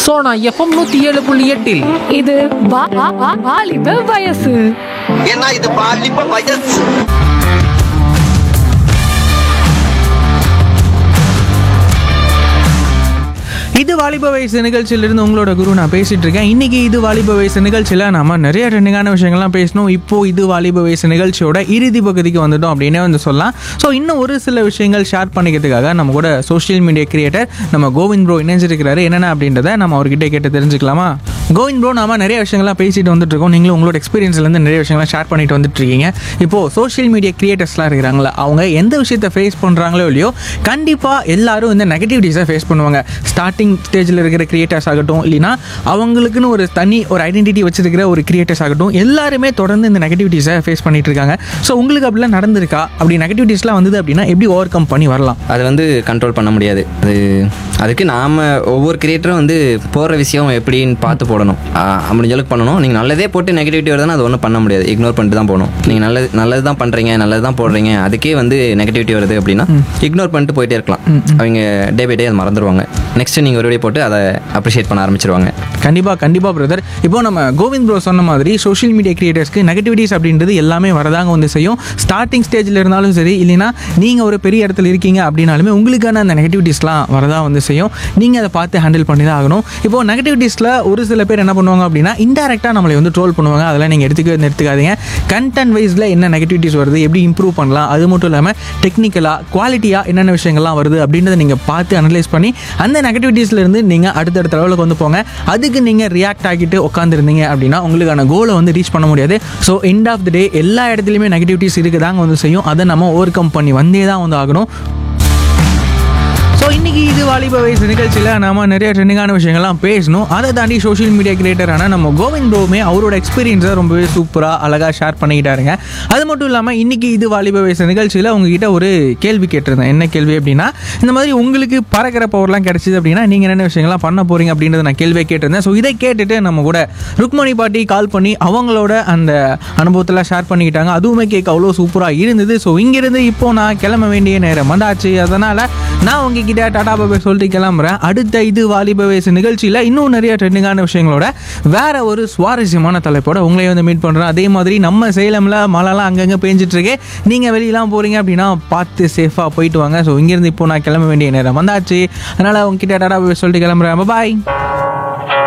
Sona FM நூத்தி ஏழு புள்ளி எட்டில் இது வா- வா- வா- வாலிப வயசு ஏன்னா இது பாலிப்ப வயசு இது வாலிப வயசு நிகழ்ச்சியிலிருந்து உங்களோட குரு நான் பேசிட்டு இருக்கேன் இன்னைக்கு இது வாலிப வயசு நிகழ்ச்சியில் நம்ம நிறைய ட்ரெண்டிங்கான விஷயங்கள்லாம் பேசணும் இப்போ இது வாலிப வயசு நிகழ்ச்சியோட இறுதி பகுதிக்கு வந்துட்டோம் அப்படின்னே வந்து சொல்லலாம் ஸோ இன்னும் ஒரு சில விஷயங்கள் ஷேர் பண்ணிக்கிறதுக்காக நம்ம கூட சோஷியல் மீடியா கிரியேட்டர் நம்ம கோவிந்த் ப்ரோ இணைஞ்சிருக்கிறாரு என்னென்ன அப்படின்றத நம்ம அவர்கிட்ட கேட்டு தெரிஞ்சுக்கலாமா கோவிந்த் ப்ரோ நாம நிறைய விஷயங்கள்லாம் பேசிட்டு வந்துட்டு இருக்கோம் நீங்களும் உங்களோட எக்ஸ்பீரியன்ஸ்லேருந்து நிறைய விஷயங்கள்லாம் ஷேர் பண்ணிட்டு வந்துட்டு இருக்கீங்க இப்போ சோஷியல் மீடியா கிரியேட்டர்ஸ்லாம் இருக்கிறாங்களா அவங்க எந்த விஷயத்தை ஃபேஸ் பண்ணுறாங்களோ இல்லையோ கண்டிப்பாக எல்லாரும் இந்த நெகட்டிவிட்டிஸை ஃபேஸ் பண்ணுவாங்க ஸ்டார்டிங் ஸ்டேஜில் இருக்கிற கிரியேட்டர்ஸ் ஆகட்டும் இல்லைனா அவங்களுக்குன்னு ஒரு தனி ஒரு ஐடென்டிட்டி வச்சிருக்கிற ஒரு கிரியேட்டர்ஸ் ஆகட்டும் எல்லாருமே தொடர்ந்து இந்த நெகட்டிவிட்டிஸை ஃபேஸ் பண்ணிட்டு இருக்காங்க ஸோ உங்களுக்கு அப்படிலாம் நடந்திருக்கா அப்படி நெகட்டிவிட்டிஸ்லாம் வந்தது அப்படின்னா எப்படி ஓவர் கம் பண்ணி வரலாம் அது வந்து கண்ட்ரோல் பண்ண முடியாது அது அதுக்கு நாம் ஒவ்வொரு கிரியேட்டரும் வந்து போடுற விஷயம் எப்படின்னு பார்த்து போடணும் ஆஹ் முடிஞ்ச அளவுக்கு பண்ணணும் நீங்கள் நல்லதே போட்டு நெகட்டிவிட்டி வருதுன்னா அது ஒன்றும் பண்ண முடியாது இக்னோர் பண்ணிட்டு தான் போகணும் நீங்கள் நல்லது நல்லது தான் பண்ணுறீங்க நல்லது தான் போடுறீங்க அதுக்கே வந்து நெகட்டிவிட்டி வருது அப்படின்னா இக்னோர் பண்ணிட்டு போயிட்டே இருக்கலாம் அவங்க டே பை டே அதை மறந்துடுவாங்க நெக்ஸ்ட் நீங்கள் ஒரு வீடியோ போட்டு அதை அப்ரிஷியேட் பண்ண ஆரம்பிச்சிருவாங்க கண்டிப்பாக கண்டிப்பாக பிரதர் இப்போ நம்ம கோவிந்த் ப்ரோ சொன்ன மாதிரி சோஷியல் மீடியா கிரியேட்டர்ஸ்க்கு நெகட்டிவிட்டிஸ் அப்படின்றது எல்லாமே வரதாங்க வந்து செய்யும் ஸ்டார்டிங் ஸ்டேஜில் இருந்தாலும் சரி இல்லைனா நீங்கள் ஒரு பெரிய இடத்துல இருக்கீங்க அப்படின்னாலுமே உங்களுக்கான அந்த நெகட்டிவிட்டிஸ்லாம் வரதா வந்து செய்யும் நீங்கள் அதை பார்த்து ஹேண்டில் பண்ணி தான் ஆகணும் இப்போ நெகட்டிவிட்டிஸில் ஒரு சில பேர் என்ன பண்ணுவாங்க அப்படின்னா இன்டெரக்டாக நம்மளை வந்து ட்ரோல் பண்ணுவாங்க அதெல்லாம் நீங்கள் எடுத்துக்க எடுத்துக்காதீங்க கண்டென்ட் வைஸில் என்ன நெகட்டிவிட்டிஸ் வருது எப்படி இம்ப்ரூவ் பண்ணலாம் அது மட்டும் இல்லாமல் டெக்னிக்கலாக குவாலிட்டியாக என்னென்ன விஷயங்கள்லாம் வருது அப்படின்றத நீங்கள் பார்த்து அனலைஸ் பண்ணி அந்த நெகட்டிவிட்டிஸ்ல இருந்து நீங்கள் அடுத்தடுத்த லெவலுக்கு வந்து போங்க அதுக்கு நீங்கள் ரியாக்ட் ஆகிட்டு உட்காந்துருந்தீங்க அப்படின்னா உங்களுக்கான கோலை வந்து ரீச் பண்ண முடியாது so end of the day எல்லா இடத்துலையுமே நெகட்டிவிட்டிஸ் இருக்குதாங்க வந்து செய்யும் அதை நம்ம ஓவர் கம் பண்ணி வந்தே தான் வந்து ஆகணும் ஸோ இன்னைக்கு இது வாலிப வயசு நிகழ்ச்சியில் நாம நிறைய ட்ரெண்டிங்கான விஷயங்கள்லாம் பேசணும் அதை தாண்டி சோஷியல் மீடியா கிரியேட்டரான நம்ம கோவிந்த் ப்ரோவுமே அவரோட எக்ஸ்பீரியன்ஸை ரொம்பவே சூப்பராக அழகாக ஷேர் பண்ணிக்கிட்டாருங்க அது மட்டும் இல்லாமல் இன்னைக்கு இது வாலிப வயசு நிகழ்ச்சியில் உங்ககிட்ட ஒரு கேள்வி கேட்டிருந்தேன் என்ன கேள்வி அப்படின்னா இந்த மாதிரி உங்களுக்கு பறக்கிற பவர்லாம் கிடைச்சிது அப்படின்னா நீங்கள் என்னென்ன விஷயங்கள்லாம் பண்ண போறீங்க அப்படின்றத நான் கேள்வியை கேட்டிருந்தேன் ஸோ இதை கேட்டுட்டு நம்ம கூட ருக்மணி பாட்டி கால் பண்ணி அவங்களோட அந்த அனுபவத்தில் ஷேர் பண்ணிக்கிட்டாங்க அதுவுமே கேட்க அவ்வளோ சூப்பராக இருந்தது ஸோ இங்கிருந்து இப்போ நான் கிளம்ப வேண்டிய நேரம் வந்தாச்சு அதனால் நான் உங்ககிட்ட டாடா பாபே சொல்லிட்டு கிளம்புறேன் அடுத்த இது வாலிப வயசு நிகழ்ச்சியில் இன்னும் நிறைய ட்ரெண்டிங்கான விஷயங்களோட வேற ஒரு சுவாரஸ்யமான தலைப்போட உங்களையும் வந்து மீட் பண்ணுறேன் அதே மாதிரி நம்ம சேலமில் மழைலாம் அங்கங்கே பேஞ்சிட்டு இருக்கு நீங்கள் வெளியெல்லாம் போகிறீங்க அப்படின்னா பார்த்து சேஃபாக போயிட்டு வாங்க ஸோ இங்கேருந்து இப்போ நான் கிளம்ப வேண்டிய நேரம் வந்தாச்சு அதனால் உங்ககிட்ட டாடா பாபே சொல்லிட்டு கிளம்புறேன் பாய்